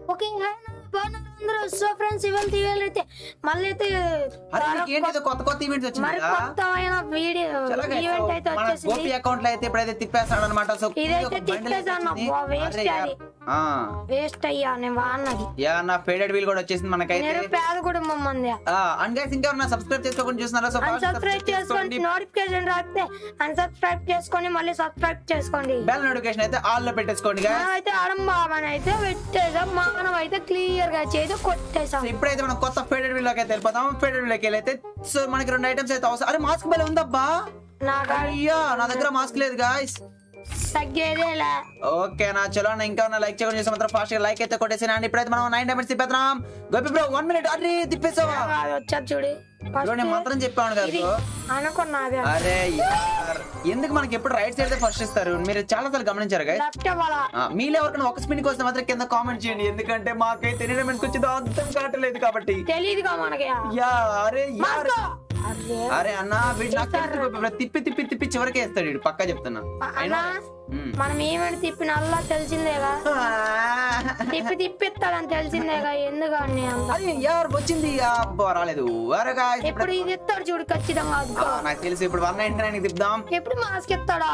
Okay బాగున్నారు అందరూ so friends ఇవాళ ఇవాళ అయితే మళ్ళీ అయితే అరే నీకు ఏంటి ఏదో కొత్త కొత్త ఈవెంట్స్ వచ్చింది మరి కదా కొత్త అయిన వీడియో చాలా guys, ఈవెంట్ so అయితే మన వచ్చేసింది గోపి అకౌంట్ లో అయితే ఇప్పుడైతే తిప్పేస్తాడు అనమాట సో ఇదైతే తిప్పేసాను అబ్బా, waste అది. వేస్ట్ అయ్యా నేను వాడినది యా నా ఫేడెడ్ వీల్ కూడా వచ్చేసింది మనకైతే నేను పేద కుటుంబం మంది అండ్ గైస్ ఇంకా ఉన్న సబ్స్క్రైబ్ చేసుకోకుండా చూస్తున్నారా సో అన్సబ్స్క్రైబ్ చేసుకోండి నోటిఫికేషన్ రాస్తే అన్సబ్స్క్రైబ్ చేసుకొని మళ్ళీ సబ్స్క్రైబ్ చేసుకోండి బెల్ నోటిఫికేషన్ అయితే ఆల్ లో పెట్టేసుకోండి guys. మనం అయితే అడంబాబని అయితే పెట్టేసాం మనం అయితే క్లియర్ గా చేసి కొట్టేసాం సో ఇప్పుడైతే మనం కొత్త ఫేడెడ్ వీల్ లోకి అయితే వెళ్ళిపోతాం ఫేడెడ్ వీల్ లోకి వెళ్ళైతే సో మనకి రెండు ఐటమ్స్ అయితే అవసరం అరే మాస్క్ బెల్ ఉందబ్బా నాకు అయ్యా నా దగ్గర మాస్క్ లేదు గాయస్ తగ్గేదేలే ఓకే నా చలో నా ఇంకా ఉన్న లైక్ చేయకుండా చేసి మాత్రం ఫాస్ట్ గా లైక్ అయితే కొట్టేసి అండి ఇప్పుడైతే మనం నైన్ డైమండ్స్ తిప్పేద్దాం గోపి బ్రో వన్ మినిట్ అరే తిప్పేసావా అది వచ్చాది చూడు బ్రో నేను మంత్రం చెప్పాను కదా ఇది బ్రో అనుకున్నది అరే యార్, ఎందుకు మనకి ఎప్పుడు రైట్ సైడ్ ఫస్ట్ ఇస్తారు మీరు చాలా సార్లు గమనించారు guys? లెఫ్ట్ ఇవ్వాలా ఆ మీలో ఎవరికైనా ఒక స్పిన్ కోసం మాత్రం కింద కామెంట్ చేయండి ఎందుకంటే మాకైతే ఎన్ని డైమండ్స్ వచ్చిందో అర్థం కావట్లేదు కాబట్టి తెలీదుగా మనకి యా అరే యార్. మాస్కో! అరే అరే అన్న వీడు నాకు తెలుసు గోపి బ్రో. తిప్పి తిప్పి తిప్పి చివరికే వేస్తాడు వీడు పక్కా చెప్తున్నా అన్నా మ్మ్. మనం ఏమైనా తిప్పిన అల్లా తెలిసిందేగా తిప్పి తిప్పిస్తాడని తెలిసిందేగా ఎందుకని అంత అది యార్ వచ్చింది అబ్బా రాలేదు అరే guys, ఇప్పుడు ఎప్పుడు ఇది ఇస్తాడు చూడు ఖచ్చితంగా అదిగో. ఆ, నాకు తెలుసు ఇప్పుడు వన్ నైన్టీ నైన్ తిప్పుదాం ఎప్పుడు మాస్క్ ఇస్తాడా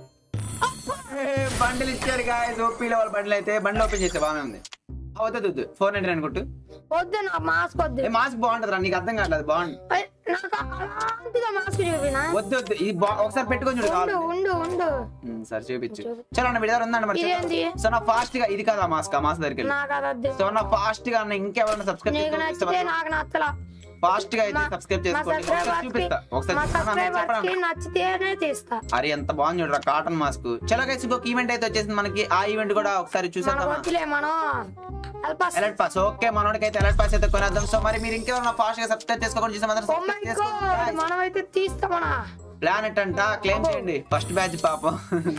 బండిల్ ఇచ్చారు గాయస్ ఓపీలో వాళ్ళ బండిల్ అయితే బండి ఓపెన్ చేస్తే బాగానే ఉంది ఆ, వద్దు వద్దు ఫోర్ నైన్టీ నైన్ కొట్టు వద్దు నాకు మాస్క్ వద్దు ఏ మాస్క్ బాగుంటది రా నీకు అర్థం కావట్లేదు బాగుంది అయ్, నాకు అలాంటిగా మాస్క్ చూపినా వద్దు వద్దు ఇది బా- ఒకసారి పెట్టుకొని చూడు ఉండు కావాలి ఉండు ఉండు సరే చూపించు చలో అన్న వీడి దగ్గర ఉందండి మరి ఇదేంటి సో నా ఫాస్ట్ గా ఇది కదా మాస్క్ ఆ మాస్క్ దగ్గరికి వెళ్ళి. నాకు అది వద్దు సో నా ఫాస్ట్ గా అన్న ఇంకెవరైనా సబ్స్క్రైబ్ నీకు నచ్చితే నాకు నచ్చలా ఫాస్ట్ గా అయితే మా- సబ్స్క్రైబ్ మా చేసుకోండి ఒకసారి సబ్స్క్రైబర్స్ చూపిస్తా ఒకసారి మా చూపిస్తా. అన్న, నేను సబ్స్క్రైబర్స్ చెప్పనా? కి నచ్చితేనే తీస్తా అరే ఎంత బాగుంది చూడరా కాటన్ మాస్క్ చలో గైస్ ఇంకొక ఈవెంట్ అయితే వచ్చేసింది మనకి ఆ ఈవెంట్ కూడా ఒకసారి మనకు చూసేద్దామా వద్దులే మనం help us. Alert pass okay మనోడికి అయితే అలర్ట్ పాస్ అయితే కొనేద్దాం సో మరి మీరు ఇంకెవరైనా ఫాస్ట్ గా సబ్స్క్రైబ్ చేసుకోకుండా చూసే మాత్రం Oh my God, మనం అయితే తీస్తామనా ప్లానెట్ అంట క్లెయిమ్ చేయండి ఫస్ట్ బ్యాచ్ పాపం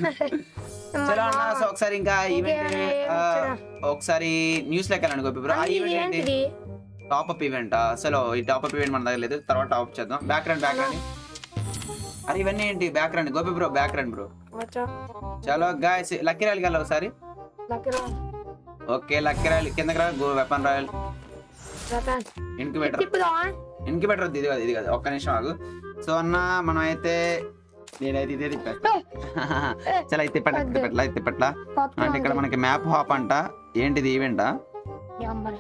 చలో అన్న సో ఒకసారి ఇంకా ఈవెంట్ ఒకసారి న్యూస్ లెక్క వెళ్ళండి గోపి బ్రో ఆ ఈవెంట్ ఏంటి ఏంటిది టాప్ అప్ ఈవెంట్ అసలు ఈ టాప్ అప్ ఈవెంట్ మన దగ్గర లేదు తర్వాత టాప్ చేద్దాం బ్యాక్ రండి బ్యాక్ రండి అరే ఇవన్నీ ఏంటి బ్యాక్ రండి గోపి బ్రో బ్యాక్ రండి బ్రో వచ్చా చలో గాయస్ లక్కీ రాయల్కి వెళ్ళాలి ఒకసారి దగ్గర ఓకే లక్కీ రాయల్ కిందకి రా go weapon royal Ratan. Incubator తిప్పుదామా ఇన్క్యుబేటర్ ఇది కాదు ఇది కాదు ఒక్క నిమిషం ఆగు సో అన్న మనం అయితే నేనైతే ఇదే తిప్పేస్తా చలో అయితే తిప్పట్ల తిప్పట్ల అయితే తిప్పట్ల కొత్త అంటే ఇక్కడ మనకి మ్యాప్ హాప్ అంట ఏంటిది ఈవెంటా నెంబర్.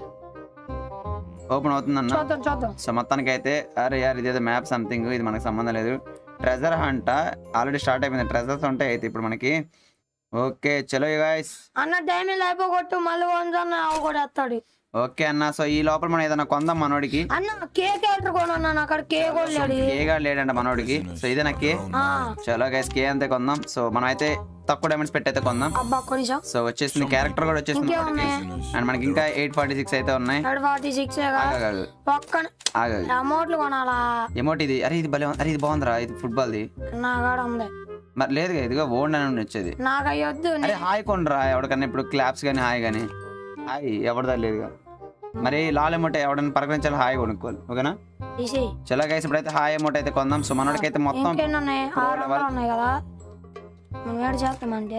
ఓపెన్ అవుతుందన్న చూద్దాం చూద్దాం సో మొత్తానికి అయితే అరే యార్ ఇదేదో మ్యాప్ సంథింగ్ ఇది మనకు సంబంధం లేదు ట్రెజర్ హంట ఆల్రెడీ స్టార్ట్ అయిపోయింది ట్రెజర్స్ ఉంటాయి అయితే ఇప్పుడు మనకి ఓకే చలో గాయస్ అన్న డైమండ్ అయిపోగొట్టు మళ్ళీ వందన్న అవి కూడా వేస్తాడు ఓకే అన్న సో ఈ లోపల మనం ఏదైనా కొందాం మనోడికి అన్న కేక్ ఎట్లా కొన్నాను అక్కడ కేక్ కూడా లేడు కేగా లేడంట మనోడికి సో ఇదే కే ఆ, చలో గైస్ కే అంతే కొందాం సో మనం అయితే తక్కువ డైమండ్స్ పెట్టి అయితే కొందాం అబ్బా కొంచెం సో వచ్చేసింది క్యారెక్టర్ కూడా వచ్చేసింది ఇంకే మనోడికి. ఉన్నాయి అండ్ మనకి ఇంకా ఎయిట్ ఫార్టీ సిక్స్ అయితే ఉన్నాయి థర్డ్ ఫార్టీ సిక్స్ ఆగాగు ఒక్క ఆగాగు అమౌంట్లు కొనాలా ఎమోట్ ఇది అరే ఇది భలే ఉంది. అరే ఇది బాగుందిరా ఇది ఫుట్బాల్ ది నా కాడ ఉంది మరి లేదు ఇదిగో ఓన్ అని వచ్చేది నాకు అయ్యొద్దు అరే హాయ్ కొనరా ఎవరికన్నా ఇప్పుడు క్లాప్స్ కానీ హాయ్ కానీ హాయ్ ఎవరిదా లేదుగా మరి లాల్ ఎమోట్ ఎవడన్నా పలకరించాలి హాయ్ కొనుక్కోవాలి ఓకేనా తీసి చలో గైస్ ఇప్పుడైతే హాయ్ ఎమోట్ అయితే కొందాం సో మనోడికైతే మొత్తం ఇంకెన్ని ఉన్నాయి ఆరు వందలు ఉన్నాయి కదా మనం ఏడు చేస్తామంటే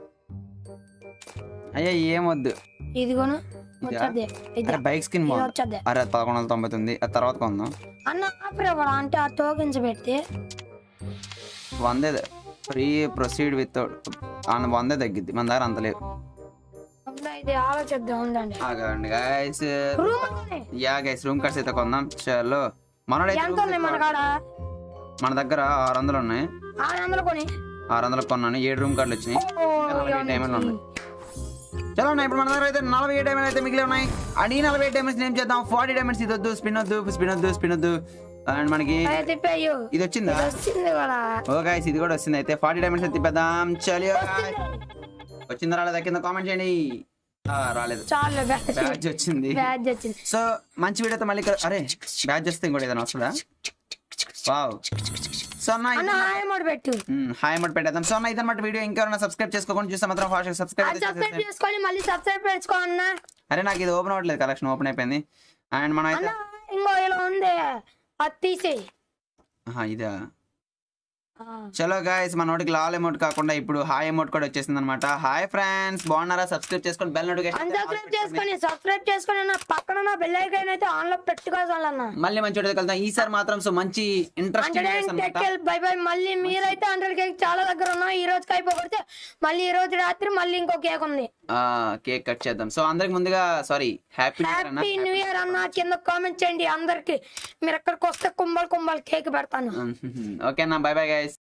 అయ్యా ఏమొద్దు ఇది కొను వచ్చేది ఇది అరే బైక్ స్కిన్ ఇది బాగుంది వచ్చేది అరే అది పదకొండు వందల తొంభై తొమ్మిది ఆ తర్వాత కొందాం అన్న ఆఫర్ ఇవ్వరా అంటే ఆ టోకెన్స్ పెడితే వందే ఫ్రీ ప్రొసీడ్ విత్ వందే తగ్గిద్ది మన దగ్గర అంత లేవు ఉందా ఇది ఆలోచిద్దాం ఉందండి ఆగండి గైస్ రూమ్ కొని. యా గైస్ రూమ్ కార్డ్స్ అయితే కొందాం చలో మనోడైతే ఎంత room ఉన్నాయి మన తీసుకో- కాడ మన దగ్గర ఆరు వందలు ఉన్నాయి ఆరు వందలు కొని ఆరు వందలు కొన్నాను ఏడు రూమ్ కార్డులు వచ్చినాయి ఓ, నలభై ఇవన్నీ. డైమండ్లు ఉన్నాయి చలో అన్న, ఇప్పుడు మన దగ్గర అయితే నలభై ఏడు డైమండ్ అయితే మిగిలి ఉన్నాయి అండ్ ఈ నలభై ఏడు డైమండ్స్ ఏం చేద్దాం ఫార్టీ డైమండ్స్ ఇది వద్దు స్పిన్ వద్దు స్పిన్ వద్దు స్పిన్ వద్దు అండ్ మనకి అదే తిప్పేయు ఇది వచ్చిందా ఇది వచ్చింది కదా ఓ గైస్ ఇది కూడా వచ్చింది అయితే ఫార్టీ డైమండ్స్ అయితే తిప్పేద్దాం చలియో వచ్చిందా రాలేదా కింద కామెంట్ చేయండి ఆ, రాలేదు చాలు బ్యాచ్ బ్యాచ్ వచ్చింది బ్యాచ్ వచ్చింది సో మంచి వీడియోతో మళ్ళీ ఇక్కడ అరే బ్యాచ్ వస్తే ఇంకోటి ఏదైనా వస్తుందా వావ్ సో అన్న అన్న హాయమోడు పెట్టు హాయ్ అమ్మటి పెట్టేద్దాం సో అన్న ఇదన్నమాట వీడియో ఇంకెవరైనా సబ్స్క్రైబ్ చేసుకోకుండా చూస్తే మాత్రం ఫాస్ట్ సబ్స్క్రైబ్ అది సబ్స్క్రైబ్ చేసుకొని మళ్ళీ సబ్స్క్రైబ్ చేసుకో అన్న అరే నాకు ఇది ఓపెన్ అవ్వట్లేదు కలెక్షన్ ఓపెన్ అయిపోయింది అండ్ మనం అయితే అన్న ఇంకో ఇలా ఉంది అది తీసేయి ఆహా, ఇదా చలో గాయస్ మన నోటికి లాల్ అమౌంట్ కాకుండా ఇప్పుడు హాయ్ అమౌంట్ కూడా వచ్చేసింది అనమాట హాయ్ ఫ్రెండ్స్ బాగున్నారా సబ్స్క్రైబ్ చేసుకొని బెల్ నోటిఫికేషన్ అన్సబ్స్క్రైబ్ చేసుకొని సబ్స్క్రైబ్ చేసుకొని నా పక్కన నా బెల్ ఐకాన్ అయితే ఆన్ లో పెట్టుకోవాలన్న మళ్ళీ మంచి వీడియోకి వెళ్తాం ఈసారి మాత్రం సో మంచి ఇంట్రెస్టింగ్ హండ్రెడ్ అండ్ అనమాట టెక్ బై బై మళ్ళీ మీరైతే హండ్రెడ్ కేక్ చాలా దగ్గర ఉన్నాం ఈ రోజు అయిపోగొడితే మళ్ళీ ఈ రోజు రాత్రి మళ్ళీ ఇంకో కేక్ ఉంది కేక్ కట్ చేద్దాం సో అందరికి ముందుగా sorry happy happy new year అన్న కింద కామెంట్ చేయండి అందరికి మీరు ఎక్కడికి వస్తే కుంభల్ కుంభల్ కేక్ పెడతాను ఓకే అన్న బై బై గైస్